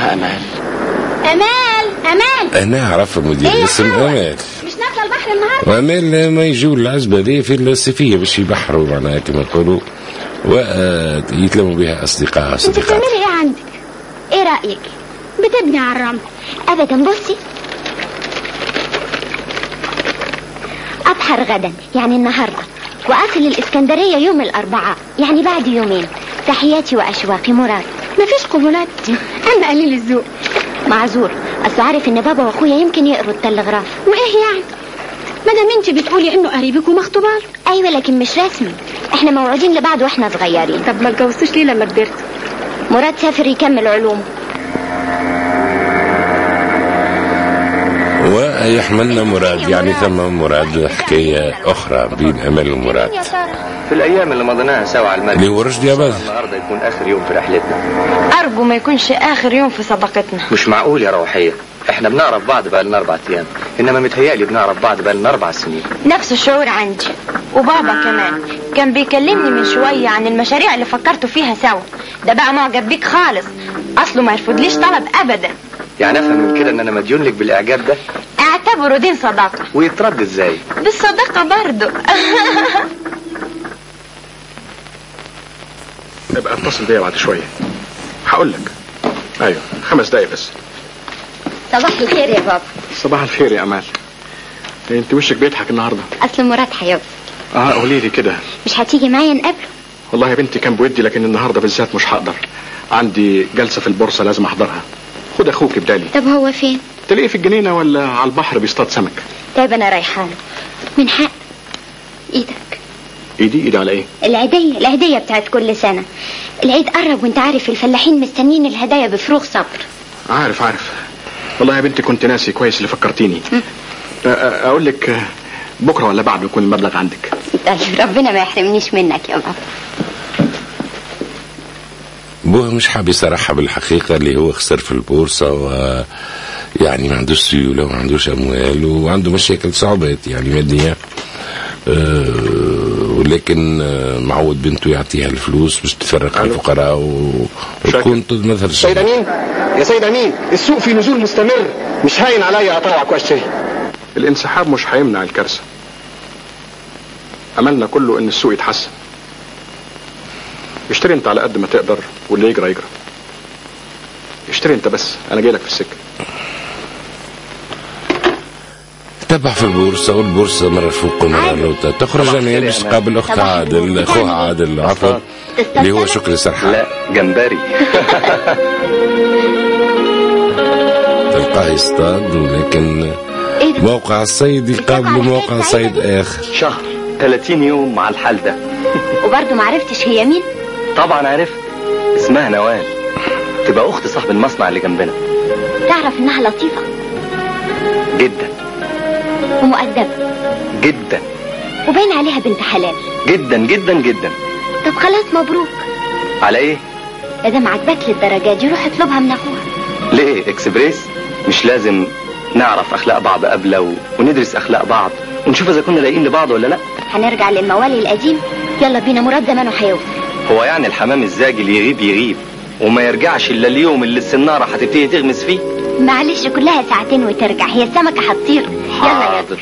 اسمها امال امال امال انا اعرف مدير إيه يا اسم حوا؟ امال مش نازله البحر النهارده وامال ما يجوا العزبه دي في الصيفيه باش يبحروا معناها كما يقولوا ويتلموا بها اصدقاء انت صديقات بتعملي ايه عندك ايه رايك بتبني على الرمل ابدا بصي ابحر غدا يعني النهارده واصل الاسكندريه يوم الاربعاء يعني بعد يومين تحياتي واشواقي مراد مفيش قبولات انا قليل الذوق معذور اصل عارف ان بابا واخويا يمكن يقروا التلغراف وايه يعني ما دام انت بتقولي انه قريبك ومخطوبه ايوه لكن مش رسمي احنا موعودين لبعض واحنا صغيرين طب ما اتجوزتوش ليه لما كبرت مراد سافر يكمل علوم ويحملنا مراد يعني ثم مراد حكايه اخرى بين امل ومراد في الايام اللي مضيناها سوا على المركب اللي هو رشدي يا بدر النهارده يكون اخر يوم في رحلتنا ارجو ما يكونش اخر يوم في صداقتنا مش معقول يا روحيه احنا بنعرف بعض بقى لنا اربع ايام انما متهيألي بنعرف بعض بقى لنا اربع سنين نفس الشعور عندي وبابا كمان كان بيكلمني من شوية عن المشاريع اللي فكرتوا فيها سوا ده بقى معجب بيك خالص اصله ما يرفضليش طلب ابدا يعني افهم من كده ان انا مديون لك بالاعجاب ده اعتبره دين صداقة ويترد ازاي بالصداقة برضو ابقى اتصل بيا بعد شويه هقول لك ايوه خمس دقايق بس صباح الخير يا بابا صباح الخير يا امال إيه، انت وشك بيضحك النهارده اصل مراد هيوصل اه قولي لي كده مش هتيجي معايا نقابله والله يا بنتي كان بودي لكن النهارده بالذات مش هقدر عندي جلسه في البورصه لازم احضرها خد اخوك بدالي طب هو فين تلاقيه في الجنينه ولا على البحر بيصطاد سمك طيب انا رايحه له من حق ايدك ايدي ايدي على ايه العيدية العيدية بتاعت كل سنة العيد قرب وانت عارف الفلاحين مستنين الهدايا بفروغ صبر عارف عارف والله يا بنتي كنت ناسي كويس اللي فكرتيني أ- أ- اقول لك آه، بكره ولا بعده يكون المبلغ عندك طيب ربنا ما يحرمنيش منك يا بابا بوه مش حاب يصرحها بالحقيقة اللي هو خسر في البورصة و يعني ما عندوش سيولة وما عندوش أموال وعنده مشاكل صعوبات يعني مادية أه ولكن آه، معود بنته يعطيها الفلوس باش تفرق على الفقراء و... وتكون مثل سيد امين يا سيد امين السوق في نزول مستمر مش هاين عليا اطوعك واشتري الانسحاب مش هيمنع الكارثه املنا كله ان السوق يتحسن اشتري انت على قد ما تقدر واللي يجرى يجرى اشتري انت بس انا جاي لك في السكه تبع في البورصة والبورصة مرة فوق ومرة لوطة تخرج أنا باش تقابل أخت عادل أخوها عادل عفوا اللي هو شكري سرحان لا جمبري تلقاه يصطاد ولكن ايه ده موقع الصيد يقابل موقع صيد آخر شهر 30 يوم مع الحال ده وبرضه ما عرفتش هي مين طبعا عرفت اسمها نوال تبقى اخت صاحب المصنع اللي جنبنا تعرف انها لطيفة جدا ومؤدبة جدا وباين عليها بنت حلال جدا جدا جدا طب خلاص مبروك على ايه ما دام عجبك للدرجة دي روح اطلبها من اخوها ليه اكسبريس مش لازم نعرف اخلاق بعض قبل و... وندرس اخلاق بعض ونشوف اذا كنا لاقيين لبعض ولا لا هنرجع للموالي القديم يلا بينا مراد زمانه هيوصل هو يعني الحمام الزاجل يغيب يغيب وما يرجعش الا اليوم اللي السناره هتبتدي تغمس فيه معلش كلها ساعتين وترجع هي السمكة هتطير يلا يا حاضر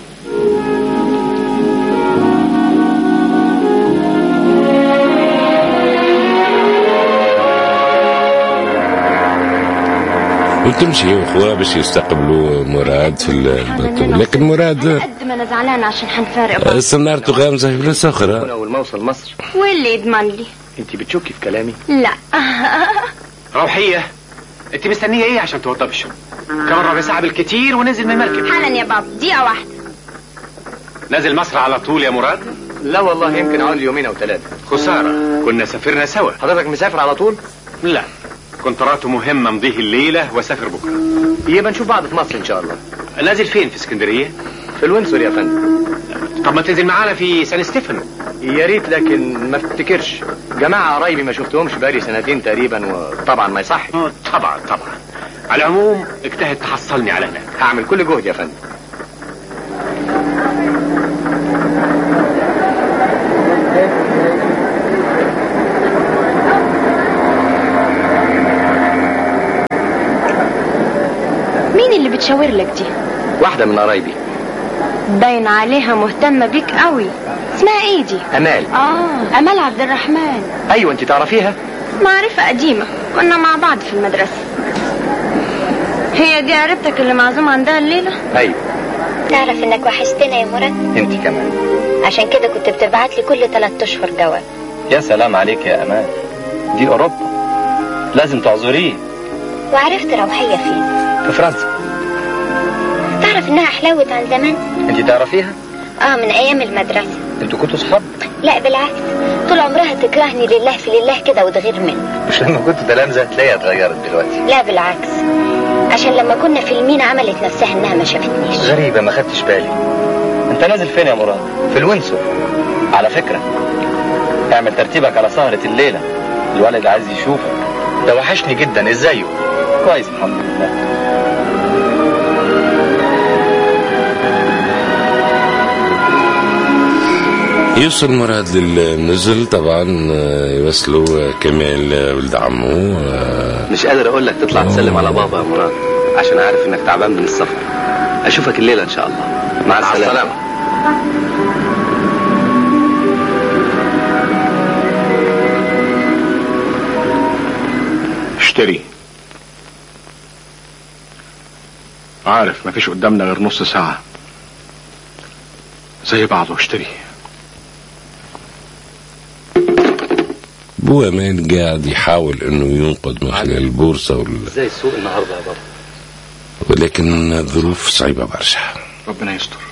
وتمشي هي واخوها باش يستقبلوا مراد في البطو لكن مراد قد ما انا زعلانة عشان حنفارق بعض. سنارته غامزة في فلوس أخرى اول ما اوصل مصر واللي يضمن لي انت بتشكي في كلامي لا روحية انت مستنية ايه عشان توضبي الشغل كمان ربع ساعة بالكتير وننزل من المركب حالا يا بابا دقيقة واحدة نازل مصر على طول يا مراد لا والله يمكن اقعد يومين او ثلاثه خسارة كنا سافرنا سوا حضرتك مسافر على طول لا كنترات مهمة امضيه الليلة واسافر بكرة يبقى نشوف بعض في مصر ان شاء الله نازل فين في اسكندرية في الوينسور يا فندم طب ما تنزل معانا في سان ستيفانو يا ريت لكن ما افتكرش جماعه قرايبي ما شفتهمش بقالي سنتين تقريبا وطبعا ما يصحش آه، طبعا طبعا على العموم اجتهد تحصلني على هناك هعمل كل جهد يا فندم مين اللي بتشاور لك دي واحدة من قرايبي باين عليها مهتمة بيك قوي اسمها ايه دي أمال اه امال عبد الرحمن أيوة أنت تعرفيها معرفة قديمة كنا مع بعض في المدرسة هي دي قريبتك اللي معزوم عندها الليلة أيوة تعرف انك وحشتنا يا مراد أنت كمان عشان كده كنت بتبعت لي كل ثلاث اشهر جواب يا سلام عليك يا أمال دي أوروبا لازم تعذريه وعرفت روحية فين في فرنسا تعرف انها حلوت عن زمان أنت تعرفيها اه من ايام المدرسة أنتوا كنتوا صحاب لا بالعكس طول عمرها تكرهني لله في لله كده وتغير مني مش لما كنتوا تلامذة تلاقيها اتغيرت دلوقتي لا بالعكس عشان لما كنا في المينا عملت نفسها انها ما شافتنيش غريبة ما خدتش بالي أنت نازل فين يا مراد في الونسو على فكرة اعمل ترتيبك على سهرة الليلة الولد عايز يشوفك ده وحشني جدا ازايه كويس الحمد لله يوصل مراد للنزل طبعا آه، يوصلوا آه، كمال آه، ولد عمه آه، مش قادر اقول لك تطلع تسلم على بابا يا مراد عشان عارف انك تعبان من السفر اشوفك الليله ان شاء الله مع السلامه, مع السلامة. اشتري عارف مفيش قدامنا غير نص ساعة زي بعضه اشتري ابو امان قاعد يحاول انه ينقذ من خلال البورصه وال... ازاي السوق النهارده يا بابا ولكن الظروف صعيبه برشا ربنا يستر